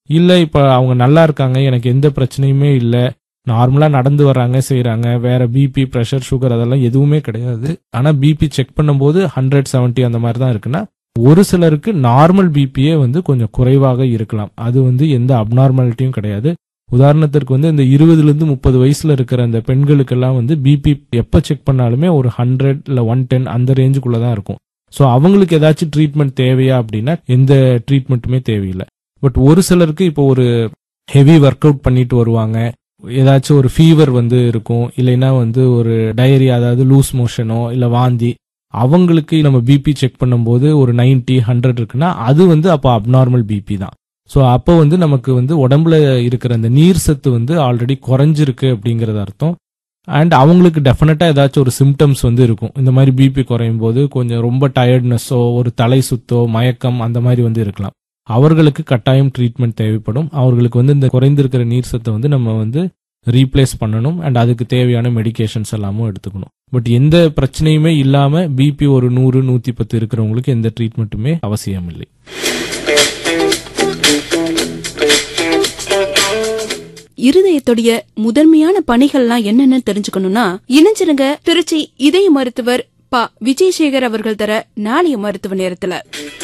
இல்ல இப்ப அவங்க நல்லா இருக்காங்க எனக்கு எந்த பிரச்சனையுமே இல்ல நார்மலா நடந்து வர்றாங்க செய்றாங்க வேற பிபி பிரஷர் சுகர் அதெல்லாம் எதுவுமே கிடையாது ஆனா பிபி செக் பண்ணும்போது ஹண்ட்ரட் செவன்ட்டி அந்த மாதிரி தான் இருக்குன்னா ஒரு சிலருக்கு நார்மல் பிபியே வந்து கொஞ்சம் குறைவாக இருக்கலாம் அது வந்து எந்த அப்நார்மாலிட்டியும் கிடையாது உதாரணத்திற்கு வந்து இந்த இருபதுல இருந்து முப்பது வயசுல இருக்கிற அந்த பெண்களுக்கெல்லாம் வந்து பிபி எப்ப செக் பண்ணாலுமே ஒரு ஹண்ட்ரட் இல்ல ஒன் டென் அந்த ரேஞ்சுக்குள்ள தான் இருக்கும் ஸோ அவங்களுக்கு ஏதாச்சும் ட்ரீட்மெண்ட் தேவையா அப்படின்னா எந்த ட்ரீட்மெண்ட்டுமே தேவையில்லை பட் ஒரு சிலருக்கு இப்போ ஒரு ஹெவி ஒர்க் அவுட் பண்ணிட்டு வருவாங்க ஏதாச்சும் ஒரு ஃபீவர் வந்து இருக்கும் இல்லைன்னா வந்து ஒரு டயரி அதாவது லூஸ் மோஷனோ இல்ல வாந்தி அவங்களுக்கு நம்ம பிபி செக் பண்ணும்போது ஒரு 90 ஹண்ட்ரட் இருக்குன்னா அது வந்து அப்போ அப்நார்மல் பிபி தான் ஸோ அப்போ வந்து நமக்கு வந்து உடம்புல இருக்கிற அந்த நீர் சத்து வந்து ஆல்ரெடி குறைஞ்சிருக்கு அப்படிங்கறது அர்த்தம் அண்ட் அவங்களுக்கு டெஃபினட்டா ஏதாச்சும் ஒரு சிம்டம்ஸ் வந்து இருக்கும் இந்த மாதிரி பிபி குறையும் போது கொஞ்சம் ரொம்ப டயர்ட்னஸோ ஒரு தலை சுத்தோ மயக்கம் அந்த மாதிரி வந்து இருக்கலாம் அவர்களுக்கு கட்டாயம் ட்ரீட்மெண்ட் தேவைப்படும் அவர்களுக்கு வந்து இந்த குறைந்திருக்கிற நீர் சத்தை வந்து நம்ம வந்து ரீப்ளேஸ் பண்ணணும் அண்ட் அதுக்கு தேவையான மெடிகேஷன்ஸ் எல்லாமும் எடுத்துக்கணும் பட் எந்த பிரச்சனையுமே இல்லாம பிபி ஒரு நூறு நூத்தி பத்து இருக்கிறவங்களுக்கு எந்த ட்ரீட்மெண்ட்டுமே அவசியம் இல்லை இருதயத்துடைய முதன்மையான பணிகள்லாம் என்னன்னு தெரிஞ்சுக்கணும்னா இணைஞ்சிருங்க திருச்சி இதய மருத்துவர் ப விஜயசேகர் அவர்கள் தர நாளைய மருத்துவ நேரத்துல